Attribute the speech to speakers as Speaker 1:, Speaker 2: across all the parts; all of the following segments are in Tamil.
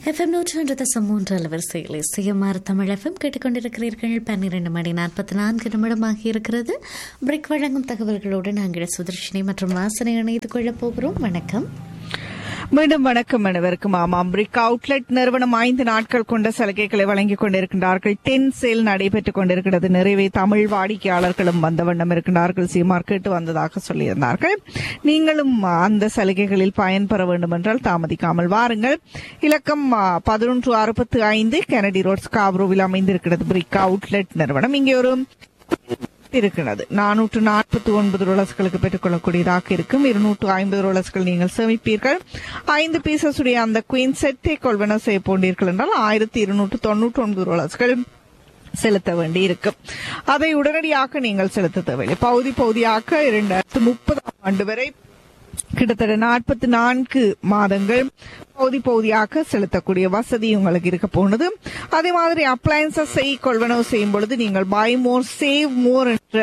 Speaker 1: எஃப்எம் நூற்றாண்டு தசம் மூன்று அலவரிசையில் சிஎம்ஆர் தமிழ் எஃப்எம் கேட்டுக்கொண்டிருக்கிறீர்கள் பன்னிரண்டு மணி நாற்பத்தி நான்கு நிமிடமாகி இருக்கிறது பிரிக் வழங்கும் தகவல்களோடு நாங்கள் சுதர்ஷினி மற்றும் வாசனை இணைத்துக் கொள்ளப் போகிறோம் வணக்கம்
Speaker 2: மீண்டும் வணக்கம் அனைவருக்கும் ஆமாம் பிரிக் அவுட்லெட் நிறுவனம் ஐந்து நாட்கள் கொண்ட சலுகைகளை வழங்கிக் கொண்டிருக்கின்றார்கள் டென் சேல் நடைபெற்றுக் கொண்டிருக்கிறது நிறைவே தமிழ் வாடிக்கையாளர்களும் வந்த வண்ணம் இருக்கின்றார்கள் சீமார் கேட்டு வந்ததாக சொல்லியிருந்தார்கள் நீங்களும் அந்த சலுகைகளில் பயன்பெற வேண்டும் என்றால் தாமதிக்காமல் வாருங்கள் இலக்கம் பதினொன்று அறுபத்து ஐந்து கெனடி ரோட் ஸ்காப்ரோவில் அமைந்திருக்கிறது பிரிக் அவுட்லெட் நிறுவனம் இங்கே ஒரு இருக்கிறது நானூற்று நாற்பத்தி ஒன்பது ரோலர்ஸ்களுக்கு பெற்றுக்கொள்ளக்கூடியதாக இருக்கும் இருநூற்று ஐம்பது ரோலர்ஸ்கள் நீங்கள் சேமிப்பீர்கள் ஐந்து பீசஸ் உடைய அந்த குயின் செட்டை கொள்வன செய்ய போன்றீர்கள் என்றால் ஆயிரத்தி இருநூற்று தொன்னூற்றி ஒன்பது ரோலர்ஸ்கள் செலுத்த வேண்டி இருக்கும் அதை உடனடியாக நீங்கள் செலுத்த தேவையில்லை பகுதி பகுதியாக இரண்டாயிரத்து முப்பதாம் ஆண்டு வரை கிட்டத்தட்ட நாற்பத்தி நான்கு மாதங்கள் பகுதி பகுதியாக செலுத்தக்கூடிய வசதி உங்களுக்கு இருக்க போனது அதே மாதிரி அப்ளையன்சஸ் செய் கொள்வனவு செய்யும் பொழுது நீங்கள் பை மோர் சேவ் மோர் என்ற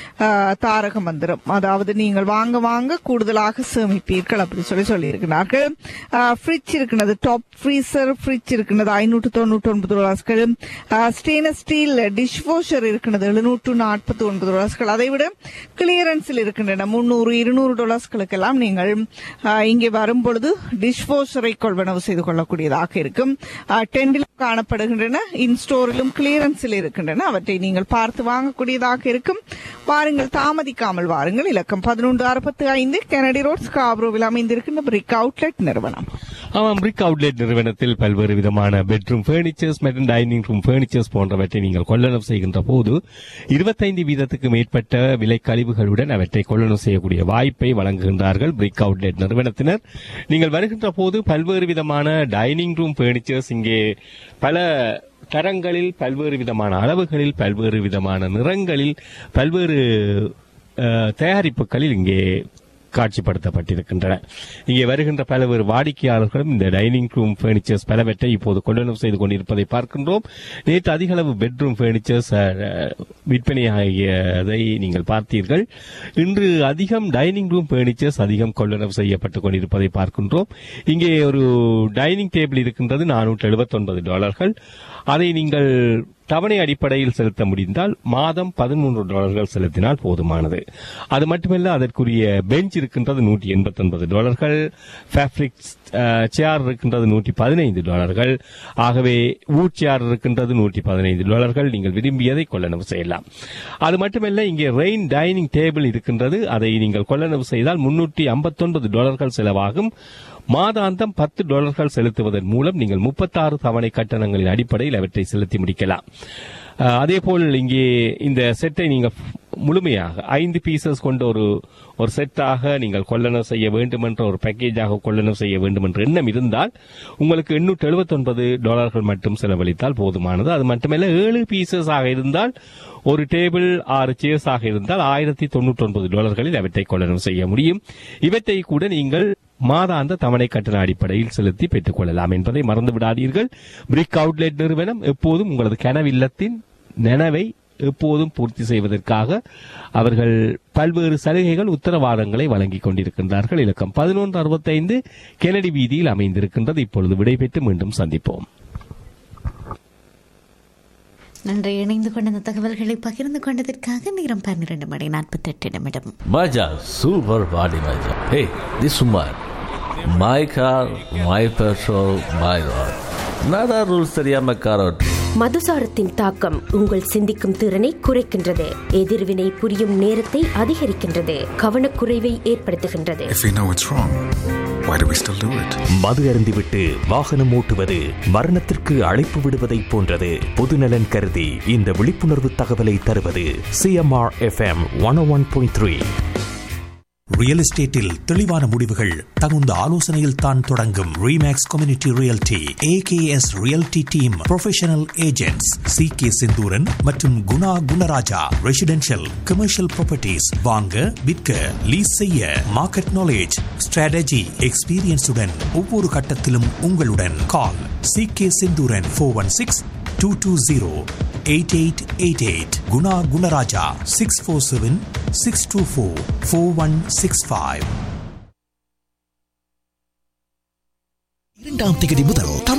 Speaker 2: தாரக மந்திரம் அதாவது நீங்கள் வாங்க வாங்க கூடுதலாக சேமிப்பீர்கள் அப்படி சொல்லி சொல்லியிருக்கிறார்கள் ஃப்ரிட்ஜ் இருக்கிறது டாப் ஃப்ரீசர் ஃப்ரிட்ஜ் இருக்கிறது ஐநூற்று தொண்ணூற்றி ஒன்பது டாலர்ஸ்கள் ஸ்டெயின்லெஸ் ஸ்டீல் டிஷ் வாஷர் இருக்கிறது எழுநூற்று நாற்பத்தி ஒன்பது டாலர்ஸ்கள் அதை விட கிளியரன்ஸில் இருக்கின்றன முன்னூறு இருநூறு டாலர்ஸ்களுக்கெல்லாம் நீங்கள் இங்கே வரும்பொழுது டிஷ் வாஷரை கொள்வனவு செய்து கொள்ளக்கூடியதாக இருக்கும் டெண்டிலும் காணப்படுகின்றன இன்ஸ்டோரிலும் கிளியரன்ஸில் இருக்கின்றன அவற்றை நீங்கள் பார்த்து வாங்கக்கூடியதாக இருக்கும் வாருங்கள் தாமதிக்காமல் வாருங்கள் இலக்கம் பதினொன்று அறுபத்தி ஐந்து கெனடி ரோட் ஸ்காப்ரோவில் அமைந்திருக்கின்ற பிரிக் அவுட்லெட் நிறுவனம்
Speaker 3: ஆமாம் பிரிக் அவுட்லெட் நிறுவனத்தில் பல்வேறு விதமான பெட்ரூம் பர்னிச்சர்ஸ் மற்றும் டைனிங் ரூம் பர்னிச்சர்ஸ் போன்றவற்றை நீங்கள் கொள்ளளவு செய்கின்ற போது இருபத்தைந்து வீதத்துக்கு மேற்பட்ட விலை கழிவுகளுடன் அவற்றை கொள்ளளவு செய்யக்கூடிய வாய்ப்பை வழங்குகின்றார்கள் பிரிக் அவுட்லெட் நிறுவனத்தினர் நீங்கள் வருகின்ற போது பல்வேறு விதமான டைனிங் ரூம் பர்னிச்சர்ஸ் இங்கே பல தரங்களில் பல்வேறு விதமான அளவுகளில் பல்வேறு விதமான நிறங்களில் பல்வேறு தயாரிப்புகளில் இங்கே காட்சிப்படுத்தப்பட்டிருக்கின்றன இங்கே வருகின்ற பல்வேறு வாடிக்கையாளர்களும் இந்த டைனிங் ரூம் பர்னிச்சர்ஸ் பலவற்றை இப்போது கொள்ளளவு செய்து கொண்டிருப்பதை பார்க்கின்றோம் நேற்று அதிக அளவு பெட்ரூம் பர்னிச்சர்ஸ் விற்பனையாகியதை நீங்கள் பார்த்தீர்கள் இன்று அதிகம் டைனிங் ரூம் பர்னிச்சர்ஸ் அதிகம் கொள்ளளவு செய்யப்பட்டுக் கொண்டிருப்பதை பார்க்கின்றோம் இங்கே ஒரு டைனிங் டேபிள் இருக்கின்றது நானூற்று எழுபத்தி ஒன்பது டாலர்கள் அதை நீங்கள் தவணை அடிப்படையில் செலுத்த முடிந்தால் மாதம் பதிமூன்று டாலர்கள் செலுத்தினால் போதுமானது அது மட்டுமல்ல அதற்குரிய பெஞ்ச் இருக்கின்றது நூற்றி எண்பத்தி ஒன்பது டாலர்கள் ஃபேப்ரிக் சேர் இருக்கின்றது நூற்றி பதினைந்து டாலர்கள் ஆகவே வூட் சேர் இருக்கின்றது நூற்றி பதினைந்து டாலர்கள் நீங்கள் விரும்பியதை கொள்ளளவு செய்யலாம் அது மட்டுமல்ல இங்கே ரெயின் டைனிங் டேபிள் இருக்கின்றது அதை நீங்கள் கொள்ளளவு செய்தால் முன்னூற்றி ஐம்பத்தொன்பது டாலர்கள் செலவாகும் மாதாந்தம் பத்து டாலர்கள் செலுத்துவதன் மூலம் நீங்கள் முப்பத்தாறு தவணை கட்டணங்களின் அடிப்படையில் அவற்றை செலுத்தி முடிக்கலாம் அதேபோல் இங்கே இந்த செட்டை நீங்கள் முழுமையாக ஐந்து பீசஸ் கொண்ட ஒரு ஒரு செட்டாக நீங்கள் கொள்ளணவு செய்ய வேண்டும் என்ற ஒரு பேக்கேஜாக கொள்ளணவு செய்ய வேண்டும் என்ற எண்ணம் இருந்தால் உங்களுக்கு எண்ணூற்று எழுபத்தி ஒன்பது டாலர்கள் மட்டும் செலவழித்தால் போதுமானது அது மட்டுமல்ல ஏழு பீசஸ் ஆக இருந்தால் ஒரு டேபிள் ஆறு சேர்ஸ் ஆக இருந்தால் ஆயிரத்தி தொண்ணூற்றி ஒன்பது டாலர்களில் அவற்றை கொள்ளணவு செய்ய முடியும் இவற்றை கூட நீங்கள் மாதாந்த தவணை கட்டண அடிப்படையில் செலுத்தி பெற்றுக் கொள்ளலாம் என்பதை மறந்து விடாதீர்கள் பிரிக் அவுட்லெட் நிறுவனம் எப்போதும் உங்களது கனவில்லத்தின் நினைவை எப்போதும் பூர்த்தி செய்வதற்காக அவர்கள் பல்வேறு சலுகைகள் உத்தரவாதங்களை வழங்கிக் கொண்டிருக்கின்றார்கள் இலக்கம் பதினொன்று அறுபத்தைந்து கெனடி வீதியில் அமைந்திருக்கின்றது இப்பொழுது விடைபெற்று மீண்டும் சந்திப்போம்
Speaker 1: நன்றி இணைந்து கொண்ட இந்த தகவல்களை பகிர்ந்து கொண்டதற்காக நேரம் பன்னிரண்டு மணி நாற்பத்தி எட்டு நிமிடம்
Speaker 4: மஜா சூப்பர் பாடி மஜா hey this summer my car my petrol my road நாடா ரூல்ஸ் தெரியாம கார் ஓட்டு
Speaker 5: மதுசாரத்தின் தாக்கம் உங்கள் சிந்திக்கும் திறனை குறைக்கின்றது எதிர்வினை புரியும் நேரத்தை அதிகரிக்கின்றது கவனக்குறைவை ஏற்படுத்துகின்றது
Speaker 6: If we know it's wrong, why do we still do it?
Speaker 7: மது அருந்திவிட்டு வாகனம் ஓட்டுவது மரணத்திற்கு அழைப்பு விடுவதை போன்றது பொதுநலன் கருதி இந்த விழிப்புணர்வு தகவலை தருவது CMR FM one one point three
Speaker 8: real எஸ்டேட்டில் தெளிவான முடிவுகள் தகுந்த ஆலோசனையில் தான் தொடங்கும் Remax community realty AKS realty team professional agents C K Senthooran மற்றும் Guna Gunarajah residential commercial properties வாங்க விற்க லீஸ் செய்ய மார்க்கெட் நாலேஜ் ஸ்ட்ராட்டஜி எக்ஸ்பீரியன்ஸுடன் ஒவ்வொரு கட்டத்திலும் உங்களுடன் call C K Senthooran four one six two two zero eight eight eight eight Guna Gunarajah six four seven six two four four one six five
Speaker 9: இரண்டாம் தேதி முதல் தமிழ்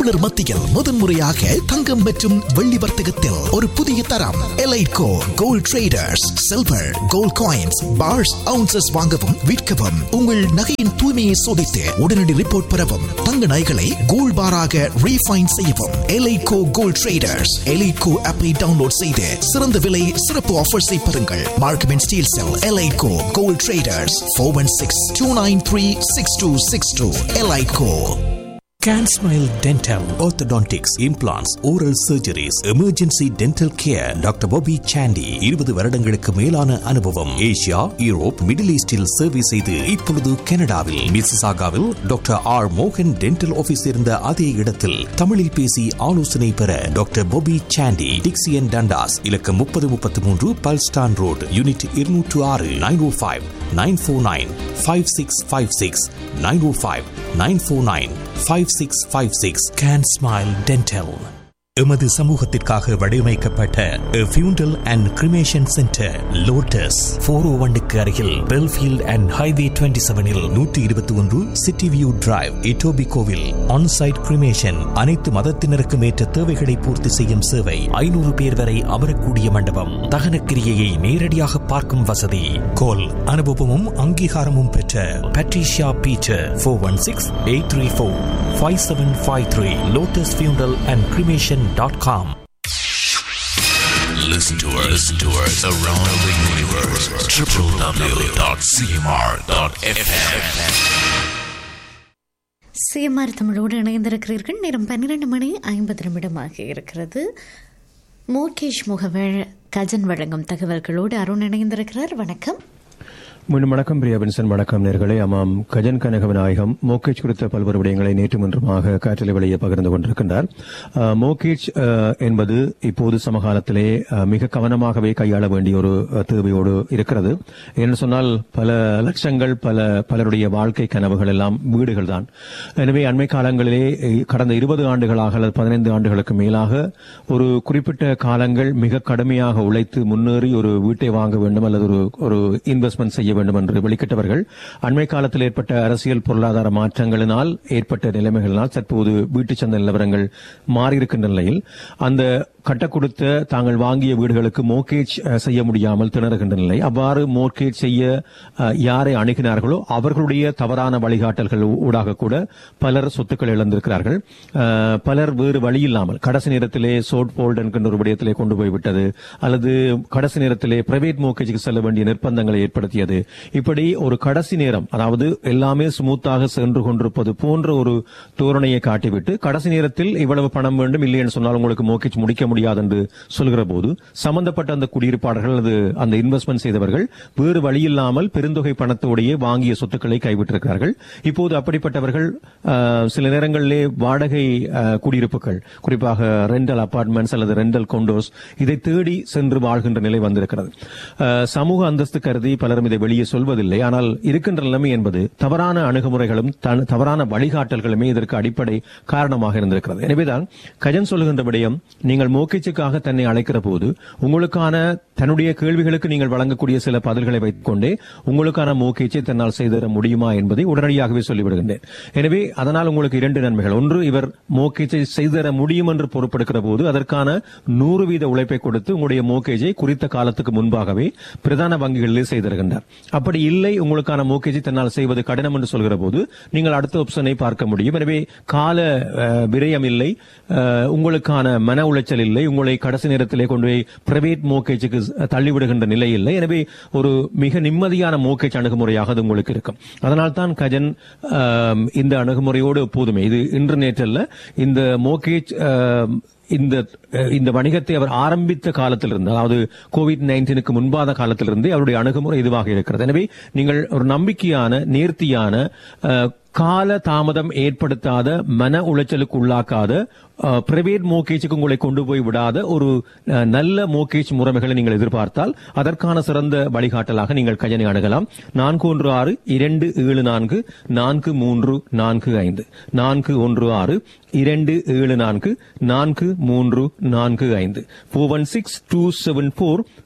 Speaker 9: தமிழர் மத்தியில் முதன்முறையாக தங்கம் மற்றும் வெள்ளி வர்த்தகத்தில் ஒரு புதிய தரம் Elitco gold traders silver gold coins bars ounces வாங்கவும் விற்கவும் உங்கள் நகையின் தூய்மையை சோதித்து உடனடி ரிப்போர்ட் பெறவும் தங்க நகைகளை கோல்ட் பாராக ரீஃபைன் செய்யவும் எலைட்கோ கோல்ட் ட்ரேடர்ஸ் எலைட்கோ ஆப்பை டவுன்லோட் செய்து சிறந்த விலை சிறப்பு ஆஃபர்ஸை பெறுங்கள் Markham and Steeles Elitco gold traders four one six two nine three six two six two Elitco
Speaker 8: Can Smile Dental, Orthodontics, Implants, Oral Surgeries, Emergency Dental Care, doctor Bobby Sandy இருபது வருடங்களுக்கு மேலான அனுபவம் ஏசியா யூரோப் மிடில் ஈஸ்டில் சேவை செய்து இப்பொழுது கனடாவில் மிசிசாகாவில் டாக்டர் ஆர் மோகன் டென்டல் ஆபீஸ் இருந்த அதே இடத்தில் தமிழில் பேசி ஆலோசனை பெற doctor Bobby Sandy Dixie and Dundas இலக்கம் முப்பது முப்பத்தி மூன்று பல்ஸ்டான் ரோடு யூனிட் இருநூற்று ஆறு nine O five nine four nine five six five six nine O five nine four nine five six five six Can Smile Dental எமது சமூகத்திற்காக வடிவமைக்கப்பட்ட funeral and cremation centre Lotus four O ஒன்னுக்கு அருகில் பெல்ஃபீல்ட் அண்ட் ஹைவே டுவெண்ட்டி செவனில் நூற்றி இருபத்தி ஒன்று சிட்டி வியூ டிரைவ் இட்டோபி கோவில் ஆன்சைட் கிரிமேஷன் அனைத்து மதத்தினருக்கும் ஏற்ற தேவைகளை பூர்த்தி செய்யும் சேவை ஐநூறு பேர் வரை அமரக்கூடிய மண்டபம் தகனக்கிரியையை நேரடியாக பார்க்கும் வசதி கோல் அனுபவமும் அங்கீகாரமும் பெற்ற Patricia Beecher four one six eight three four five seven five three Lotus funeral and cremation dot com
Speaker 10: Listen to us, listen to us around the universe. www.cmr.fm.
Speaker 1: CMR தமிழோடு இணைந்திருக்கிறீர்கள் நேரம் பன்னிரண்டு மணி ஐம்பது நிமிடமாக இருக்கிறது மோகேஷ் முகவர் கஜன் வழங்கும் தகவல்களோடு அருண் இணைந்திருக்கிறார் வணக்கம்
Speaker 3: மீண்டும் வணக்கம் பிரியா பென்சன் வணக்கம் நேர்களே ஆமாம் கஜன் கனக விநாயகம் மோகேஜ் குறித்த பல்வேறு விடயங்களை நேற்று முன்றுமாக காற்றலை வெளியே பகிர்ந்து கொண்டிருக்கின்றார் அஹ், மோகேஜ் அஹ், என்பது இப்போது சமகாலத்திலே அஹ், மிக கவனமாகவே கையாள வேண்டிய ஒரு அஹ், தேவையோடு இருக்கிறது என்று சொன்னால் பல லட்சங்கள் பல பலருடைய வாழ்க்கை கனவுகள் எல்லாம் வீடுகள் தான் எனவே அண்மை காலங்களிலே அஹ், கடந்த இருபது ஆண்டுகளாக அல்லது பதினைந்து ஆண்டுகளுக்கு மேலாக ஒரு குறிப்பிட்ட காலங்கள் மிக கடுமையாக உழைத்து முன்னேறி ஒரு வீட்டை வாங்க வேண்டும் அல்லது ஒரு ஒரு இன்வெஸ்ட்மெண்ட் செய்ய வேண்டும் என்று வெளிக்கிட்டவர்கள் அண்மை காலத்தில் ஏற்பட்ட அரசியல் பொருளாதார மாற்றங்களினால் ஏற்பட்ட நிலைமைகளினால் தற்போது வீட்டு சந்தை நிலவரங்கள் மாறியிருக்கின்ற நிலையில் அந்த கட்ட கொடுத்த தாங்கள் வாங்கிய வீடுகளுக்கு மோர்கேஜ் அஹ், செய்ய முடியாமல் திணறுகின்ற நிலை அவ்வாறு மோர்கேஜ் செய்ய அஹ், யாரை அணுகினார்களோ அவர்களுடைய தவறான வழிகாட்டல்கள் ஊடாக கூட பலர் சொத்துக்கள் இழந்திருக்கிறார்கள் அஹ், பலர் வேறு வழி இல்லாமல் கடைசி நேரத்திலே சோட் போல்ட் என்கின்ற ஒரு விடயத்திலே கொண்டு போய் விட்டது அல்லது கடைசி நேரத்திலே பிரைவேட் மோர்கேஜுக்கு செல்ல வேண்டிய நிர்பந்தங்களை ஏற்படுத்தியது இப்படி ஒரு கடைசி நேரம் அதாவது எல்லாமே ஸ்மூத்தாக சென்று கொண்டிருப்பது போன்ற ஒரு தோரணையை காட்டிவிட்டு கடைசி நேரத்தில் இவ்வளவு பணம் வேண்டும் இல்லை என்று சொன்னால் உங்களுக்கு மோர்கேஜ் முடிக்க முடியாது என்று சொல்கிற போது சம்பந்தப்பட்ட அந்த குடியிருப்பாளர்கள் அல்லது அந்த இன்வெஸ்ட்மெண்ட் செய்தவர்கள் வேறு வழியில்லாமல் பெருந்தொகை பணத்தோடையே வாங்கிய சொத்துக்களை கைவிட்டிருக்கிறார்கள் இப்போது அப்படிப்பட்டவர்கள் அஹ், சில நேரங்களிலே வாடகை அஹ், குடியிருப்புகள் குறிப்பாக ரெண்டல் அபார்ட்மெண்ட்ஸ் அல்லது ரெண்டல் கொண்டோஸ் இதை தேடி சென்று வாழ்கின்ற நிலை வந்திருக்கிறது அஹ், சமூக அந்தஸ்து கருதி பலரும் இதை வெளியே சொல்வதில்லை ஆனால் இருக்கின்ற நிலைமை என்பது தவறான அணுகுமுறைகளும் த- தவறான வழிகாட்டல்களுமே இதற்கு அடிப்படை காரணமாக இருந்திருக்கிறது எனவேதான் கஜன் சொல்லுகின்ற விடயம் நீங்கள் மோக்கிச்சுக்காக தன்னை அழைக்கிற போது உங்களுக்கான தன்னுடைய கேள்விகளுக்கு நீங்கள் வழங்கக்கூடிய சில பதில்களை வைத்துக் கொண்டே உங்களுக்கான மோக்கேச்சை தன்னால் செய்தர முடியுமா என்பதை உடனடியாகவே சொல்லிவிடுகின்றேன் எனவே அதனால் உங்களுக்கு இரண்டு நன்மைகள் ஒன்று இவர் மோக்கேஜை செய்தர முடியும் என்று பொறுப்பெடுக்கிற போது அதற்கான நூறு வீத உழைப்பை கொடுத்து உங்களுடைய மோக்கேஜை குறித்த காலத்துக்கு முன்பாகவே பிரதான வங்கிகளிலே செய்திருக்கின்றார் அப்படி இல்லை உங்களுக்கான மோக்கேஜை தன்னால் செய்வது கடினம் என்று சொல்கிற போது நீங்கள் அடுத்த ஆப்ஷனை பார்க்க முடியும் எனவே கால அஹ், விரயம் இல்லை அஹ், உங்களுக்கான மன உளைச்சல் இல்லை உங்களை கடைசி நேரத்திலே கொண்டு போய் பிரைவேட் மோக்கேஜுக்கு தள்ளிவிடுகின்ற நிலை இல்லை எனவே ஒரு மிக நிம்மதியான மோக்கேஜ் அணுகுமுறையாக அது உங்களுக்கு இருக்கும் அதனால் தான் கஜன் ஆம், இந்த அணுகுமுறையோடு எப்போதுமே இது இன்று நேற்றல்ல இந்த மோக்கேஜ் ஆம், இந்த அஹ், இந்த வணிகத்தை அவர் ஆரம்பித்த காலத்திலிருந்து அதாவது கோவிட் நைன்டீனுக்கு முன்பாத காலத்திலிருந்தே அவருடைய அணுகுமுறை இதுவாக இருக்கிறது எனவே நீங்கள் ஒரு நம்பிக்கையான நேர்த்தியான அஹ், கால தாமதம் ஏற்படுத்தாத மன உளைச்சலுக்கு உள்ளாக்காத பிரைவேட் மோக்கேஜுக்கு உங்களை கொண்டு போய் விடாத ஒரு அஹ், நல்ல மோக்கேஜ் முறைமைகளை நீங்கள் எதிர்பார்த்தால் அதற்கான சிறந்த வழிகாட்டலாக நீங்கள் கஜனை அணுகலாம் நான்கு ஒன்று ஆறு இரண்டு ஏழு நான்கு நான்கு மூன்று நான்கு ஐந்து நான்கு ஒன்று ஆறு இரண்டு ஏழு நான்கு நான்கு மூன்று நான்கு ஐந்து four one six two seven four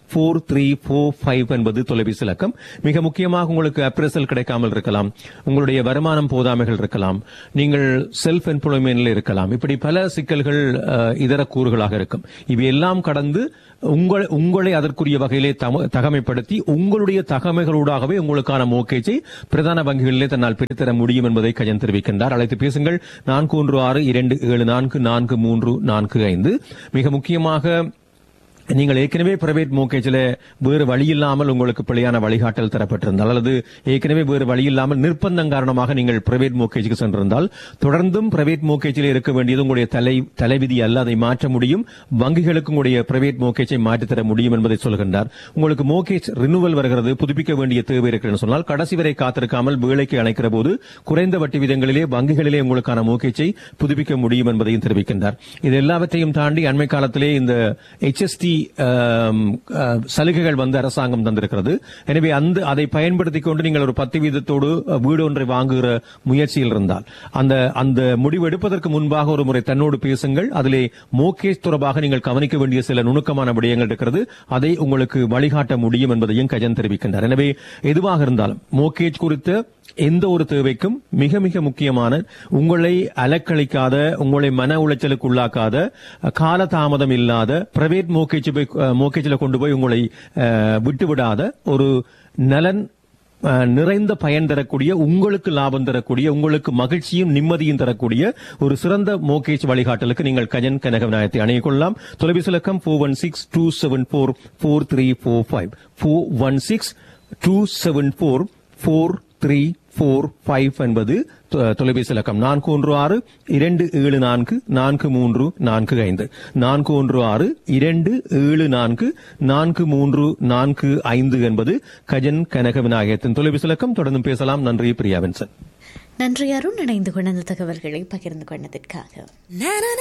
Speaker 3: four three four five என்பது தொலைபேசி இலக்கம் மிக முக்கியமாக உங்களுக்கு அப்ரசல் கிடைக்காமல் இருக்கலாம் உங்களுடைய வருமானம் போதாமைகள் இருக்கலாம் நீங்கள் செல்ஃப் எம்ப்ளாய்மெண்ட்ல இருக்கலாம் இப்படி பல சிக்கல்கள் அஹ், இதர கூறுகளாக இருக்கும் இவையெல்லாம் கடந்து உங்கள் உங்களை அதற்குரிய வகையிலே தம- தகமைப்படுத்தி உங்களுடைய தகமைகளூடாகவே உங்களுக்கான மோக்கேஜை பிரதான வங்கிகளிலே தன்னால் பெற்றுத்தர முடியும் என்பதை கஜன் தெரிவிக்கின்றார் அழைத்து பேசுங்கள் நான்கு ஒன்று ஆறு இரண்டு ஏழு நான்கு நான்கு மூன்று நான்கு ஐந்து மிக முக்கியமாக நீங்கள் ஏற்கனவே பிரைவேட் மோக்கேஜில் வேறு வழி இல்லாமல் உங்களுக்கு பிழையான வழிகாட்டல் தரப்பட்டிருந்தால் அல்லது ஏற்கனவே வேறு வழி இல்லாமல் நிர்பந்தம் காரணமாக நீங்கள் பிரைவேட் மோக்கேஜுக்கு சென்றிருந்தால் தொடர்ந்தும் பிரைவேட் மோக்கேஜில் இருக்க வேண்டியது உங்களுடைய தலை தலைவிதி அல்ல அதை மாற்ற முடியும் வங்கிகளுக்கு உங்களுடைய பிரைவேட் மோக்கேஜை மாற்றித்தர முடியும் என்பதை சொல்கின்றார் உங்களுக்கு மோக்கேஜ் ரினுவல் வருகிறது புதுப்பிக்க வேண்டிய தேவை இருக்கிறது சொன்னால் கடைசி வரை காத்திருக்காமல் வேலைக்கு அழைக்கிற போது குறைந்த வட்டி விதங்களிலே வங்கிகளிலே உங்களுக்கான மோக்கேஜை புதுப்பிக்க முடியும் என்பதையும் தெரிவிக்கின்றார் இது எல்லாவற்றையும் தாண்டி அண்மை காலத்திலே இந்த HST ஆம், ஆ, சலுகைகள் வந்து அரசாங்கம் தந்திருக்கிறது எனவே அந்த அதை பயன்படுத்திக் கொண்டு நீங்கள் ஒரு பத்து வீதத்தோடு வீடு ஒன்றை வாங்குகிற முயற்சியில் இருந்தால் அந்த அந்த முடிவு எடுப்பதற்கு முன்பாக ஒரு முறை தன்னோடு பேசுங்கள் அதிலே மோகேஜ் தொடர்பாக நீங்கள் கவனிக்க வேண்டிய சில நுணுக்கமான விடயங்கள் இருக்கிறது அதை உங்களுக்கு வழிகாட்ட முடியும் என்பதையும் கஜன் தெரிவிக்கின்றார் எனவே எதுவாக இருந்தாலும் மோகேஜ் குறித்த எந்த ஒரு தேவைக்கும் மிக மிக முக்கியமான உங்களை அலக்களிக்காத உங்களை மன உளைச்சலுக்கு உள்ளாக்காத கால தாமதம் இல்லாத பிரைவேட் மோக்கேஜ் போய் மோக்கேஜில் கொண்டு போய் உங்களை அஹ், விட்டுவிடாத ஒரு நலன் அஹ், நிறைந்த பயன் தரக்கூடிய உங்களுக்கு லாபம் தரக்கூடிய உங்களுக்கு மகிழ்ச்சியும் நிம்மதியும் தரக்கூடிய ஒரு சிறந்த மோகேஜ் வழிகாட்டலுக்கு நீங்கள் கஜன் கனகநாயகத்தை அணைய கொள்ளலாம் தொலைபேசி இலக்கம் four one six two seven four four three four five four one six two seven four four three four five என்பது தொ- தொலைபேசி இலக்கம் நான்கு ஒன்று ஆறு இரண்டு ஏழு நான்கு நான்கு மூன்று நான்கு ஐந்து நான்கு ஒன்று ஆறு இரண்டு ஏழு நான்கு நான்கு மூன்று நான்கு ஐந்து என்பது கஜன் கனக விநாயகத்தின் தொலைபேசி இலக்கம் தொடர்ந்து பேசலாம் நன்றி பிரியா வின்சன்
Speaker 1: நன்றி அருண் இணைந்து கொண்ட அந்த தகவல்களை பகிர்ந்து கொண்டதற்காக